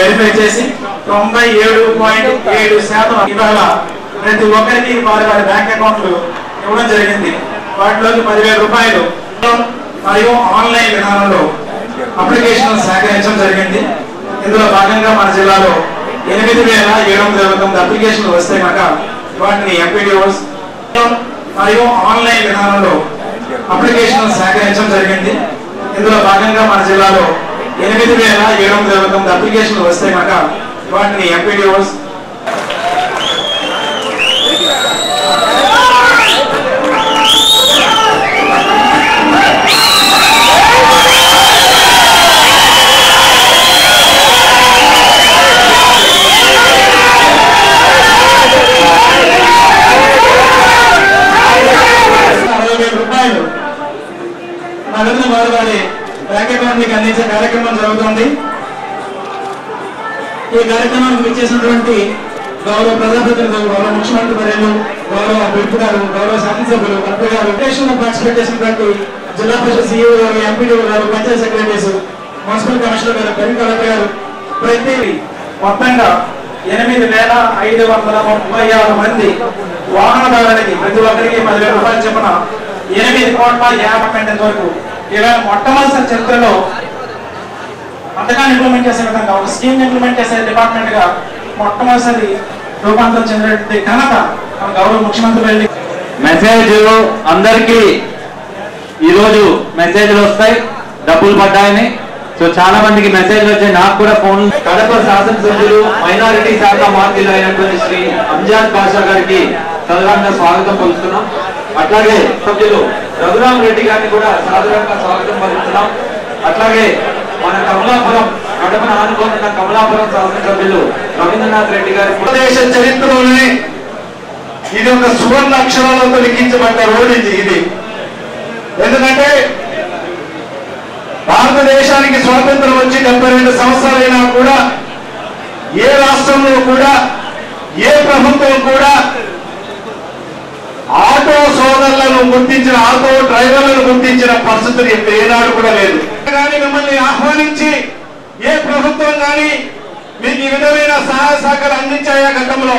Verify చేసి తొంభై ఏడు పాయింట్ ఏడు శాతం ఇవాళ ప్రతి ఒక్కరికి వారి వారి బ్యాంక్ అకౌంట్లు ఇవ్వడం జరిగింది వాటిలోకి పదివేల రూపాయలు మరియు ఆన్లైన్ విధానంలో అప్లికేషన్ సేకరించడం జరిగింది ఇందులో భాగంగా మన జిల్లాలో ఎనిమిది వేల ఏడు వందల ఇరవై తొమ్మిది అప్లికేషన్లు వస్తే కనుక వాటిని ఎంపీడీఓస్ మరియు ఆన్లైన్ విధానంలో అప్లికేషన్ సేకరించడం జరిగింది ఇందులో భాగంగా మన జిల్లాలో ఎనిమిది వేల ఏడు వందల ఇరవై తొమ్మిది అప్లికేషన్లు వస్తే కనుక వాటిని ఎంపీడీఓస్ అరవై వేల రూపాయలు నగదును వారి వారి బ్యాంక్ అకౌంట్కి అందించే కార్యక్రమం జరుగుతుంది ఈ కార్యక్రమానికి విచ్చేసినటువంటి గౌరవ ప్రజాప్రతినిధులు గౌరవ ముఖ్యమంత్రి వర్యులు గౌరవ బిడ్పు గారు గౌరవ శాసనసభ్యులు కలెక్టర్ గారు లో పార్టిసిపేట్ చేసినటువంటి జిల్లా పరిషత్ సీఈఓ గారు ఎంపీడీ గారు పంచాయత్ సెక్రటరీస్ మున్సిపల్ కమిషనర్ గారు కరీం కలెక్టర్ గారు ప్రతి మొత్తంగా ఎనిమిది వేల ఐదు వందల ముప్పై ఆరు మంది వాహనదారులకి ప్రతి ఒక్కరికి పదివేల రూపాయలు చొప్పున ఎనిమిది కోట్ల యాభై గంటల వరకు ఇలా మొట్టమొదటి చరిత్రలో పథకాన్ని ఇంప్లిమెంట్ చేసే విధంగా ఒక స్కీమ్ ఇంప్లిమెంట్ చేసే డిపార్ట్మెంట్ గా మొట్టమొదటిసారి రూపాంతరం చెందినటువంటి ఘనత మన గౌరవ ముఖ్యమంత్రి వెళ్ళి మెసేజ్ అందరికి ఈరోజు మెసేజ్లు వస్తాయి డబ్బులు పడ్డాయని సో చాలా మందికి మెసేజ్లు వచ్చాయి నాకు కూడా ఫోన్ కడప శాసనసభ్యులు మైనారిటీ శాఖ మంత్రులు అయినటువంటి శ్రీ అంజాద్ బాషా గారికి సాధారణంగా స్వాగతం పలుకుతున్నాం అట్లాగే సభ్యులు రఘురామ్ రెడ్డి గారిని కూడా సాధారణంగా స్వాగతం పలుకుతున్నాం అట్లాగే మన కమలాపురం కడపను ఆనుకొని ఉన్న కమలాపురం శాసనసభ్యులు రవీంద్రనాథ్ రెడ్డి గారి భారతదేశ చరిత్రలోనే ఇది ఒక సువర్ణ అక్షరాలతో లిఖించబడ్డ రోడ్ ఇది ఇది ఎందుకంటే భారతదేశానికి స్వాతంత్రం వచ్చి డెబ్బై రెండు సంవత్సరాలైనా కూడా ఏ రాష్ట్రంలో కూడా ఏ ప్రభుత్వం కూడా ఆటో సోదరులను గుర్తించిన ఆటో డ్రైవర్లను గుర్తించిన పరిస్థితులు ఇప్పుడు ఏనాడు కూడా లేదు కానీ మిమ్మల్ని ఆహ్వానించి ఏ ప్రభుత్వం కానీ మీకు ఈ విధమైన సహాయ సహకారం అందించాయా గతంలో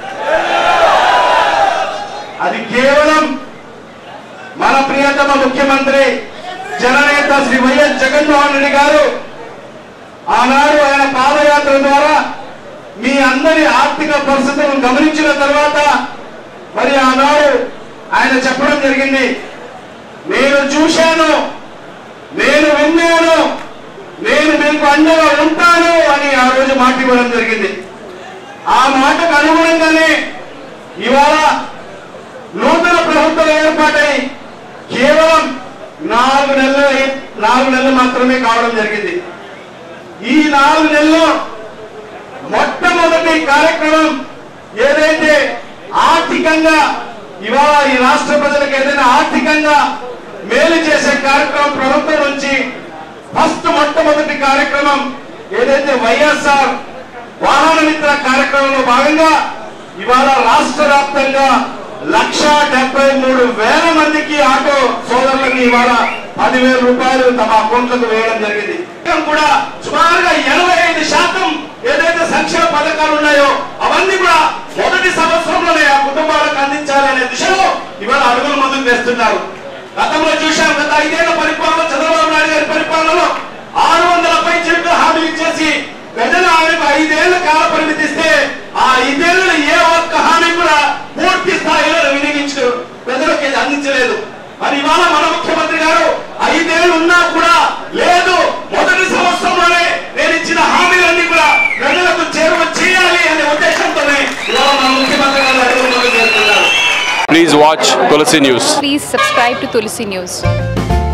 అది కేవలం మన ప్రియతమ ముఖ్యమంత్రి జననేత శ్రీ వైఎస్ జగన్మోహన్ రెడ్డి గారు ఆనాడు ఆయన పాదయాత్ర ద్వారా మీ అందరి ఆర్థిక పరిస్థితులను గమనించిన తర్వాత మరి ఆనాడు ఆయన చెప్పడం జరిగింది నేను చూశాను నేను విన్నాను నేను మీకు అండగా ఉంటాను అని ఆ రోజు మాట ఇవ్వడం జరిగింది ఆ మాటకు అనుగుణంగానే ఇవాళ నూతన ప్రభుత్వం ఏర్పాటై కేవలం నాలుగు నెలలు అయి- నాలుగు నెలలు మాత్రమే కావడం జరిగింది ఈ నాలుగు నెలల్లో మొట్టమొదటి కార్యక్రమం ఏదైతే ఆర్థికంగా ఇవాళ ఈ రాష్ట్ర ప్రజలకు ఏదైనా ఆర్థికంగా మేలు చేసే కార్యక్రమం ప్రభుత్వం నుంచి ఫస్ట్ మొట్టమొదటి కార్యక్రమం ఏదైతే వైఎస్ఆర్ వాహన మిత్ర కార్యక్రమంలో భాగంగా ఇవాళ రాష్ట్ర వ్యాప్తంగా లక్ష డెబ్బై మూడు వేల మందికి ఆటో సోదరులకి ఇవాళ పదివేల రూపాయలు తమ అకౌంట్లకు వేయడం జరిగింది ఇంకా కూడా సుమారుగా ఎనభై ఐదు శాతం ఏదైతే సంక్షేమ పథకాలు ఉన్నాయో అవన్నీ కూడా మొదటి సంవత్సరంలోనే ఆ కుటుంబాలకు అందించాలి అనే దిశలో ఇవాళ అడుగులు ముందుకు వేస్తున్నారు గతంలో చూశాం గత ఐదేళ్ల పరిపాలన చంద్రబాబు నాయుడు గారి పరిపాలనలో ఆరు వందల పై చెట్లు హామీలు ఇచ్చేసి ప్రజలు ఆయనకు ఐదేళ్ల కాల పరిమితి ఇస్తే ఆ ఐదేళ్లలో ఏ ఒక్క హామీ కూడా పూర్తి స్థాయిలో వినియోగించు ప్రజలకు ఇది అందించలేదు మరి ఇవాళ మన ముఖ్యమంత్రి గారు ఐదేళ్లు ఉన్నా కూడా లేదు మొదటి సంవత్సరంలోనే నేను ఇచ్చిన హామీలన్నీ కూడా ప్రజలకు చేరువ చేయాలి అనే ఉద్దేశంతోనే ఇవాళ మన ముఖ్యమంత్రి గారు అడుగులు ముందుకు వెళ్తున్నారు Please watch Tulsi News. Please subscribe to Tulsi News.